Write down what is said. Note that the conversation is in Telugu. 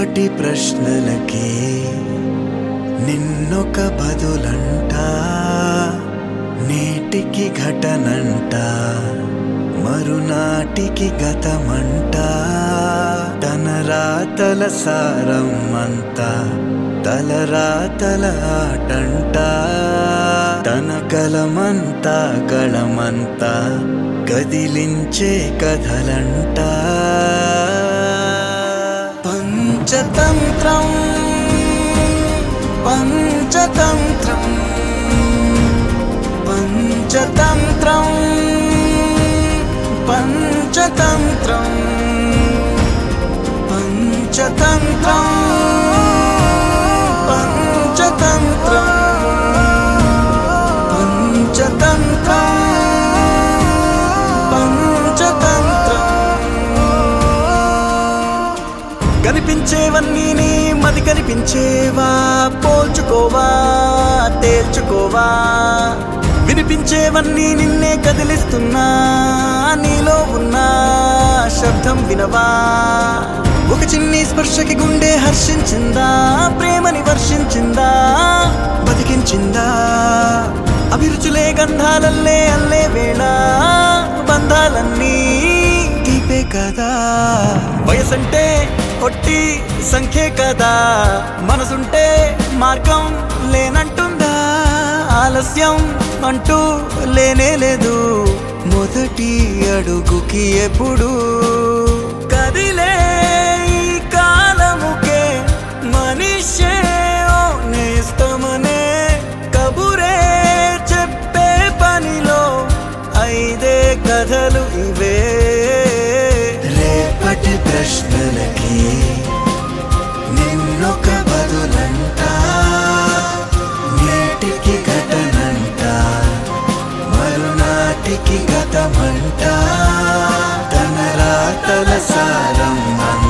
రేపటి ప్రశ్నలకి నిన్నొక బదులంట నేటికి ఘటనంట మరునాటికి గతమంట తన రాతల సారం అంతా తలరాతల ఆటంట తన గలమంతా గళమంతా కదిలించే కథలంట పంచతంత్రం పంచతంత్రం పంచతంత్రం పంచతంత్రం పంచతంత్రం పంచతంత్రం పంచతంత్రం పంచతంత్రం కనిపించేవన్నీ నీ మది కనిపించేవా పోల్చుకోవా తేల్చుకోవా వినిపించేవన్నీ నిన్నే కదిలిస్తున్నా నీలో ఉన్న శబ్దం వినవా ఒక చిన్ని స్పర్శకి గుండె హర్షించిందా ప్రేమని వర్షించిందా బతికించిందా అభిరుచులే గంధాలల్లే అల్లే వేళ బంధాలన్నీ తీపే కదా వయసంటే ఒట్టి సంఖ్యే కదా మనసుంటే మార్గం లేనంటుందా ఆలస్యం అంటూ లేనే లేదు మొదటి అడుగుకి ఎప్పుడు కదిలే ఈ కాలముకే మనిషే ఓ నేస్తమనే కబురే చెప్పే పనిలో ఐదే కథలు ఇవే రేపటి ప్రశ్నలకి నిన్నొక బదులంట నేటికి ఘటనంట మరునాటికి గతమంట తన రాతల సారం అంత